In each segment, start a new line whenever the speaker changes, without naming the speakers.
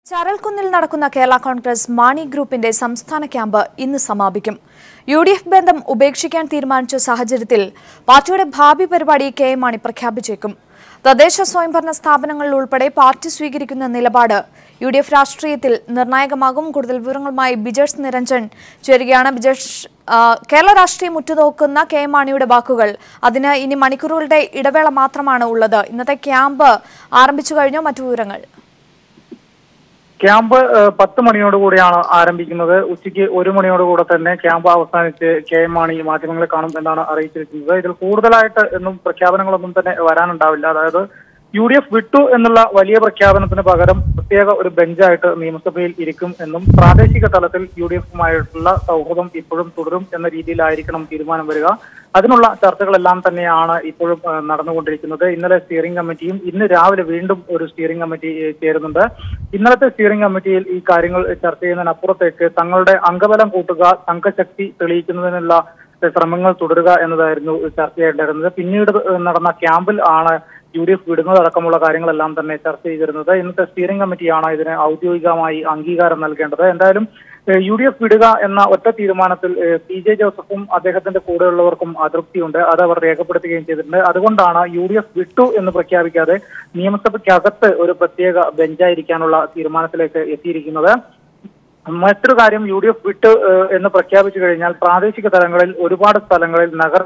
ചരൽക്കുന്നിൽ നടക്കുന്ന കേരള കോൺഗ്രസ് മാണി ഗ്രൂപ്പിന്റെ സംസ്ഥാന ക്യാമ്പ് ഇന്ന് സമാപിക്കും യു ഡി എഫ് ബന്ധം ഉപേക്ഷിക്കാൻ തീരുമാനിച്ച സാഹചര്യത്തിൽ പാർട്ടിയുടെ ഭാവി പരിപാടി കെ എം മാണി പ്രഖ്യാപിച്ചേക്കും തദ്ദേശ സ്വയംഭരണ സ്ഥാപനങ്ങളിൽ ഉൾപ്പെടെ പാർട്ടി സ്വീകരിക്കുന്ന നിലപാട് യു ഡി എഫ് രാഷ്ട്രീയത്തിൽ നിർണായകമാകും കൂടുതൽ വിവരങ്ങളുമായി ബിജേഷ് നിരഞ്ജൻ ചേരുകയാണ് ബിജേഷ് ആ, കേരള രാഷ്ട്രീയം ഉറ്റുനോക്കുന്ന കെ എം മാണിയുടെ വാക്കുകൾ അതിന് ഇനി മണിക്കൂറുകളുടെ ഇടവേള മാത്രമാണ് ഉള്ളത് ഇന്നത്തെ ക്യാമ്പ് ആരംഭിച്ചു കഴിഞ്ഞോ മറ്റു വിവരങ്ങൾ
ക്യാമ്പ് ഏഹ്, പത്ത് മണിയോടുകൂടിയാണ് ആരംഭിക്കുന്നത് ഉച്ചയ്ക്ക് ഒരു മണിയോടുകൂടെ തന്നെ ക്യാമ്പ് അവസാനിച്ച് കെ എം മാണി മാധ്യമങ്ങളെ കാണും എന്നാണ് അറിയിച്ചിരിക്കുന്നത് ഇതിൽ കൂടുതലായിട്ട് ഒന്നും പ്രഖ്യാപനങ്ങളൊന്നും തന്നെ വരാനുണ്ടാവില്ല അതായത് യു ഡി എഫ് വിട്ടു എന്നുള്ള വലിയ പ്രഖ്യാപനത്തിന് പകരം പ്രത്യേക ഒരു ബെഞ്ചായിട്ട് നിയമസഭയിൽ ഇരിക്കും എന്നും പ്രാദേശിക തലത്തിൽ യു ഡി എഫുമായിട്ടുള്ള സൗഹൃദം ഇപ്പോഴും തുടരും എന്ന രീതിയിലായിരിക്കണം തീരുമാനം വരിക അതിനുള്ള ചർച്ചകളെല്ലാം തന്നെയാണ് ഇപ്പോഴും ഏഹ്, നടന്നുകൊണ്ടിരിക്കുന്നത് ഇന്നലെ സ്റ്റിയറിംഗ് കമ്മിറ്റിയും ഇന്ന് രാവിലെ വീണ്ടും ഒരു സ്റ്റിയറിംഗ് കമ്മിറ്റി ഏഹ്, ചേരുന്നുണ്ട് ഇന്നലത്തെ സ്റ്റിയറിംഗ് കമ്മിറ്റിയിൽ ഈ കാര്യങ്ങൾ ചർച്ച ചെയ്യുന്നതിനപ്പുറത്തേക്ക് തങ്ങളുടെ അംഗബലം കൂട്ടുക സംഘശക്തി തെളിയിക്കുന്നതിനുള്ള ഏഹ്, ശ്രമങ്ങൾ തുടരുക എന്നതായിരുന്നു ചർച്ചയായിട്ടുണ്ടായിരുന്നത് പിന്നീട് ഏഹ്, നടന്ന ക്യാമ്പിൽ ആണ് യു ഡി എഫ് വിടുന്നതടക്കമുള്ള കാര്യങ്ങളെല്ലാം തന്നെ ചർച്ച ചെയ്തിരുന്നത് ഇന്നത്തെ സ്റ്റിയറിംഗ് കമ്മിറ്റിയാണ് ഇതിന് ഔദ്യോഗികമായി അംഗീകാരം നൽകേണ്ടത് എന്തായാലും ഏഹ്, യു ഡി എഫ് വിടുക എന്ന ഒറ്റ തീരുമാനത്തിൽ ഏഹ്, പി ജെ ജോസഫും അദ്ദേഹത്തിന്റെ കൂടെയുള്ളവർക്കും അതൃപ്തിയുണ്ട് അത് അവർ രേഖപ്പെടുത്തുകയും ചെയ്തിട്ടുണ്ട് അതുകൊണ്ടാണ് യു ഡി എഫ് വിട്ടു എന്ന് പ്രഖ്യാപിക്കാതെ നിയമസഭയ്ക്കകത്ത് ഒരു പ്രത്യേക ബെഞ്ചായിരിക്കാനുള്ള തീരുമാനത്തിലേക്ക് എത്തിയിരിക്കുന്നത് മറ്റൊരു കാര്യം യു ഡി എഫ് വിട്ട് ഏഹ്, എന്ന് പ്രഖ്യാപിച്ചു കഴിഞ്ഞാൽ പ്രാദേശിക തലങ്ങളിൽ ഒരുപാട് സ്ഥലങ്ങളിൽ നഗർ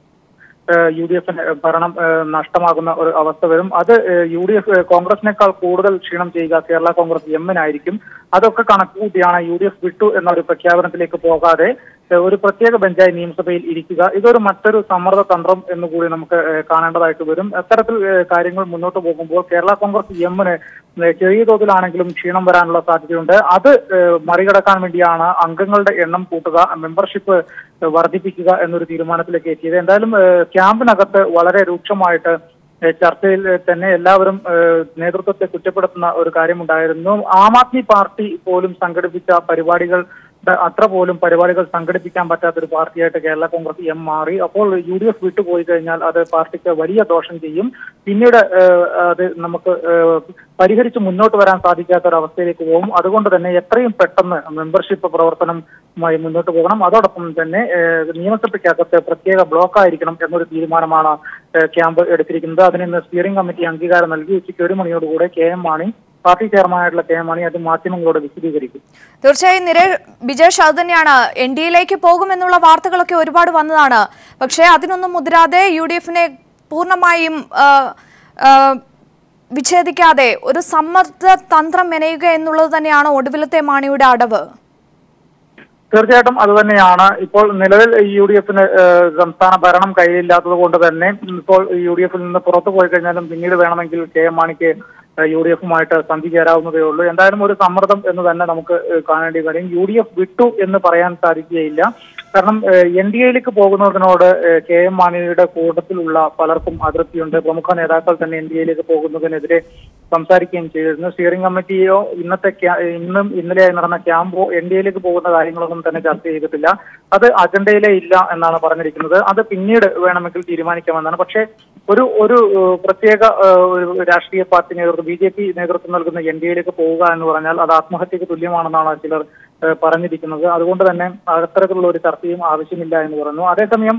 യു ഡി എഫിന് ഭരണം ഏഹ്, നഷ്ടമാകുന്ന ഒരു അവസ്ഥ വരും അത് യു ഡി എഫ് കോൺഗ്രസിനേക്കാൾ കൂടുതൽ ക്ഷീണം ചെയ്യുക കേരള കോൺഗ്രസ് എമ്മിനായിരിക്കും അതൊക്കെ കണക്കുകൂട്ടിയാണ് യു ഡി എഫ് വിട്ടു എന്ന ഒരു പ്രഖ്യാപനത്തിലേക്ക് പോകാതെ ഏഹ്, ഒരു പ്രത്യേക ബെഞ്ചായി നിയമസഭയിൽ ഇരിക്കുക ഇതൊരു മറ്റൊരു സമ്മർദ്ദ തന്ത്രം എന്നുകൂടി നമുക്ക് ഏഹ്, കാണേണ്ടതായിട്ട് വരും അത്തരത്തിൽ ഏഹ്, കാര്യങ്ങൾ മുന്നോട്ട് പോകുമ്പോൾ കേരള കോൺഗ്രസ് എമ്മിന് ഏഹ്, ചെറിയ തോതിലാണെങ്കിലും ക്ഷീണം വരാനുള്ള സാധ്യതയുണ്ട് അത് ഏഹ്, മറികടക്കാൻ വേണ്ടിയാണ് അംഗങ്ങളുടെ എണ്ണം കൂട്ടുക മെമ്പർഷിപ്പ് വർദ്ധിപ്പിക്കുക എന്നൊരു തീരുമാനത്തിലേക്ക് എത്തിയത് എന്തായാലും ഏഹ്, ക്യാമ്പിനകത്ത് വളരെ രൂക്ഷമായിട്ട് ഏഹ്, ചർച്ചയിൽ തന്നെ എല്ലാവരും ഏഹ്, നേതൃത്വത്തെ കുറ്റപ്പെടുത്തുന്ന ഒരു കാര്യമുണ്ടായിരുന്നു ആം ആദ്മി പാർട്ടി പോലും സംഘടിപ്പിച്ച പരിപാടികൾ അത്ര പോലും പരിപാടികൾ സംഘടിപ്പിക്കാൻ പറ്റാത്ത ഒരു പാർട്ടിയായിട്ട് കേരള കോൺഗ്രസ് എം മാറി അപ്പോൾ യു ഡി എഫ് വിട്ടുപോയി കഴിഞ്ഞാൽ അത് പാർട്ടിക്ക് വലിയ ദോഷം ചെയ്യും പിന്നീട് ഏഹ്, അത് നമുക്ക് ഏഹ്, പരിഹരിച്ച് മുന്നോട്ട് വരാൻ സാധിക്കാത്ത ഒരു അവസ്ഥയിലേക്ക് പോകും അതുകൊണ്ട് തന്നെ എത്രയും പെട്ടെന്ന് മെമ്പർഷിപ്പ് പ്രവർത്തനവുമായി മുന്നോട്ട് പോകണം അതോടൊപ്പം തന്നെ ഏഹ്, നിയമസഭയ്ക്കകത്ത് പ്രത്യേക ബ്ലോക്ക് ആയിരിക്കണം എന്നൊരു തീരുമാനമാണ് ഏഹ്, ക്യാമ്പ് എടുത്തിരിക്കുന്നത് അതിന് ഇന്ന് സ്റ്റിയറിംഗ് കമ്മിറ്റി അംഗീകാരം നൽകി ഉച്ചയ്ക്ക് ഒരു മണിയോടുകൂടെ കെ എം മാണി പാർട്ടി ചെയർമാനായിട്ടുള്ള കെ എം മാണി അത് മാധ്യമങ്ങളോട് വിശദീകരിക്കും
തീർച്ചയായും നിരേ ബിജേഷ് അത് തന്നെയാണ് എൻ ഡി എയിലേക്ക് പോകുമെന്നുള്ള വാർത്തകളൊക്കെ ഒരുപാട് വന്നതാണ് പക്ഷേ അതിനൊന്നും മുതിരാതെ യു ഡി എഫിനെ പൂർണ്ണമായും ആ, ആ, വിച്ഛേദിക്കാതെ ഒരു സമ്മർദ്ദ തന്ത്രം മെനയുക എന്നുള്ളത് തന്നെയാണ് ഒടുവിലത്തെ മാണിയുടെ അടവ്
തീർച്ചയായിട്ടും അത് തന്നെയാണ് ഇപ്പോൾ നിലവിൽ യു ഡി എഫിന് സംസ്ഥാന ഭരണം കയ്യിലില്ലാത്തത് കൊണ്ട് തന്നെ ഇപ്പോൾ യു ഡി എഫിൽ നിന്ന് പുറത്തു പോയി കഴിഞ്ഞാലും പിന്നീട് വേണമെങ്കിൽ കെ എം മാണിക്ക് യു ഡി എഫുമായിട്ട് സന്ധി ചേരാവുന്നതേ ഉള്ളൂ എന്തായാലും ഒരു സമ്മർദ്ദം എന്ന് തന്നെ നമുക്ക് ഏഹ്, കാണേണ്ടി വരും യു ഡി എഫ് വിട്ടു എന്ന് പറയാൻ സാധിക്കുകയില്ല കാരണം എൻ ഡി എയിലേക്ക് പോകുന്നതിനോട് ഏഹ്, കെ എം മാണിയുടെ കൂട്ടത്തിലുള്ള പലർക്കും അതൃപ്തിയുണ്ട് പ്രമുഖ നേതാക്കൾ തന്നെ എൻ ഡി എയിലേക്ക് പോകുന്നതിനെതിരെ സംസാരിക്കുകയും ചെയ്തിരുന്നു സ്റ്റിയറിംഗ് കമ്മിറ്റിയോ ഇന്നത്തെ ക്യാ- ഇന്നും ഇന്നലെയായി നടന്ന ക്യാമ്പോ എൻ ഡി എയിലേക്ക് പോകുന്ന കാര്യങ്ങളൊന്നും തന്നെ ചർച്ച ചെയ്തിട്ടില്ല അത് അജണ്ടയിലേ ഇല്ല എന്നാണ് പറഞ്ഞിരിക്കുന്നത് അത് പിന്നീട് വേണമെങ്കിൽ തീരുമാനിക്കാമെന്നാണ് പക്ഷേ ഒരു ഒരു ഏഹ്, പ്രത്യേക ഏഹ്, ഒരു രാഷ്ട്രീയ പാർട്ടി നേതൃത്വം ബി ജെ പി നേതൃത്വം നൽകുന്ന എൻ ഡി എയിലേക്ക് പോവുക എന്ന് പറഞ്ഞാൽ അത് ആത്മഹത്യക്ക് തുല്യമാണെന്നാണ് ചിലർ ഏഹ്, പറഞ്ഞിരിക്കുന്നത് അതുകൊണ്ട് തന്നെ അത്തരത്തിലുള്ള ഒരു ചർച്ചയും ആവശ്യമില്ല എന്ന് പറഞ്ഞു അതേസമയം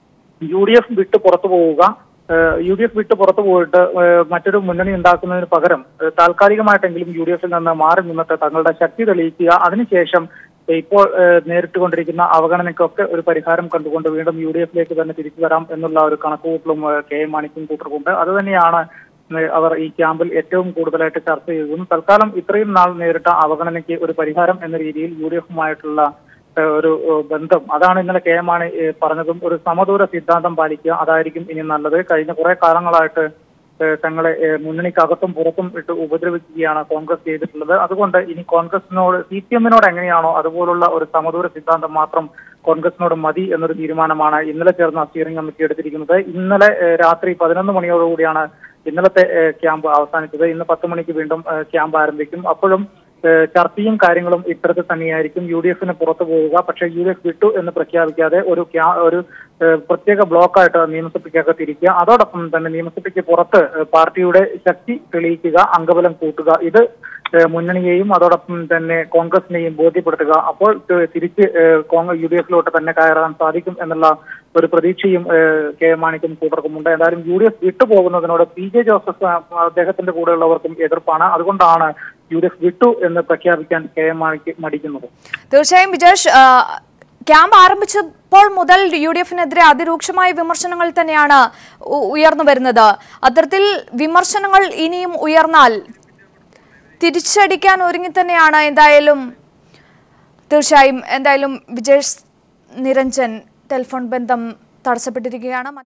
യു ഡി എഫ് വിട്ട് പുറത്തു പോവുക ഏഹ് യു ഡി എഫ് വിട്ട് പുറത്തു പോയിട്ട് ഏഹ് മറ്റൊരു മുന്നണി ഉണ്ടാക്കുന്നതിന് പകരം ഏഹ് താൽക്കാലികമായിട്ടെങ്കിലും യു ഡി എഫിൽ നിന്ന് മാറി നിന്നിട്ട് തങ്ങളുടെ ശക്തി തെളിയിക്കുക അതിനുശേഷം ഇപ്പോൾ ഏഹ് നേരിട്ടുകൊണ്ടിരിക്കുന്ന അവഗണനയ്ക്കൊക്കെ ഒരു പരിഹാരം കണ്ടുകൊണ്ട് വീണ്ടും യു ഡി എഫിലേക്ക് തന്നെ തിരിച്ചു വരാം എന്നുള്ള ഒരു കണക്കുകൂട്ടലും ഏഹ് കെ എം മാണിക്കും കൂട്ടർക്കുണ്ട് അത് തന്നെയാണ് ഏഹ് അവർ ഈ ക്യാമ്പിൽ ഏറ്റവും കൂടുതലായിട്ട് ചർച്ച ചെയ്തതും തൽക്കാലം ഇത്രയും നാൾ നേരിട്ട അവഗണനയ്ക്ക് ഒരു പരിഹാരം എന്ന രീതിയിൽ യു ഡി എഫുമായിട്ടുള്ള ഏഹ് ഒരു ഏഹ് ബന്ധം അതാണ് ഇന്നലെ കെ എം മാണി ഏഹ് പറഞ്ഞതും ഒരു സമദൂര സിദ്ധാന്തം പാലിക്കുക അതായിരിക്കും ഇനി നല്ലത് കഴിഞ്ഞ കുറെ കാലങ്ങളായിട്ട് ഏഹ് തങ്ങളെ ഏഹ് മുന്നണിക്കകത്തും പുറത്തും ഇട്ട് ഉപദ്രവിക്കുകയാണ് കോൺഗ്രസ് ചെയ്തിട്ടുള്ളത് അതുകൊണ്ട് ഇനി കോൺഗ്രസിനോട് സി പി എമ്മിനോട് എങ്ങനെയാണോ അതുപോലുള്ള ഒരു സമദൂര സിദ്ധാന്തം മാത്രം കോൺഗ്രസിനോട് മതി എന്നൊരു തീരുമാനമാണ് ഇന്നലെ ചേർന്ന സ്റ്റിയറിംഗ് കമ്മിറ്റി എടുത്തിരിക്കുന്നത് ഇന്നലെ ഏഹ് രാത്രി പതിനൊന്ന് മണിയോടുകൂടിയാണ് ഇന്നലത്തെ ഏഹ് ക്യാമ്പ് അവസാനിച്ചത് ഇന്ന് പത്ത് മണിക്ക് വീണ്ടും ഏഹ് ക്യാമ്പ് ആരംഭിക്കും അപ്പോഴും ഏഹ് ചർച്ചയും കാര്യങ്ങളും ഇത്തരത്തിൽ തന്നെയായിരിക്കും യു ഡി എഫിന് പുറത്തു പോവുക പക്ഷേ യു ഡി എഫ് വിട്ടു എന്ന് പ്രഖ്യാപിക്കാതെ ഒരു ക്യാ- ഒരു ഏഹ് പ്രത്യേക ബ്ലോക്കായിട്ട് നിയമസഭയ്ക്കൊക്കെ തിരിക്കുക അതോടൊപ്പം തന്നെ നിയമസഭയ്ക്ക് പുറത്ത് ഏഹ് പാർട്ടിയുടെ ശക്തി തെളിയിക്കുക അംഗബലം കൂട്ടുക ഇത് ഏഹ് മുന്നണിയെയും അതോടൊപ്പം തന്നെ കോൺഗ്രസിനെയും ബോധ്യപ്പെടുത്തുക അപ്പോൾ തി- തിരിച്ച് ഏഹ് കോൺഗ്രസ് യു ഡി എഫിലോട്ട് തന്നെ കയറാൻ സാധിക്കും എന്നുള്ള ഒരു പ്രതീക്ഷയും ഏഹ് കെ എം മാണിക്കും കൂട്ടർക്കുമുണ്ട് എന്തായാലും യു ഡി എഫ് വിട്ടുപോകുന്നതിനോട് പി ജെ ജോസഫ് ആ, അദ്ദേഹത്തിന്റെ കൂടെയുള്ളവർക്കും എതിർപ്പാണ് അതുകൊണ്ടാണ് യു ഡി എഫ് വിട്ടു എന്ന് പ്രഖ്യാപിക്കാൻ കെ എം മാണിക്ക് മടിക്കുന്നത്
തീർച്ചയായും വിജേഷ് ആ, ക്യാമ്പ് ആരംഭിച്ചപ്പോൾ മുതൽ യു ഡി എഫിനെതിരെ അതിരൂക്ഷമായ വിമർശനങ്ങൾ തന്നെയാണ് ഉ- ഉയർന്നു വരുന്നത് അത്തരത്തിൽ വിമർശനങ്ങൾ ഇനിയും ഉയർന്നാൽ തിരിച്ചടിക്കാൻ ഒരുങ്ങി തന്നെയാണ് എന്തായാലും തീർച്ചയായും എന്തായാലും വിജേഷ് നിരഞ്ജൻ ടെലിഫോൺ ബന്ധം തടസ്സപ്പെട്ടിരിക്കുകയാണ്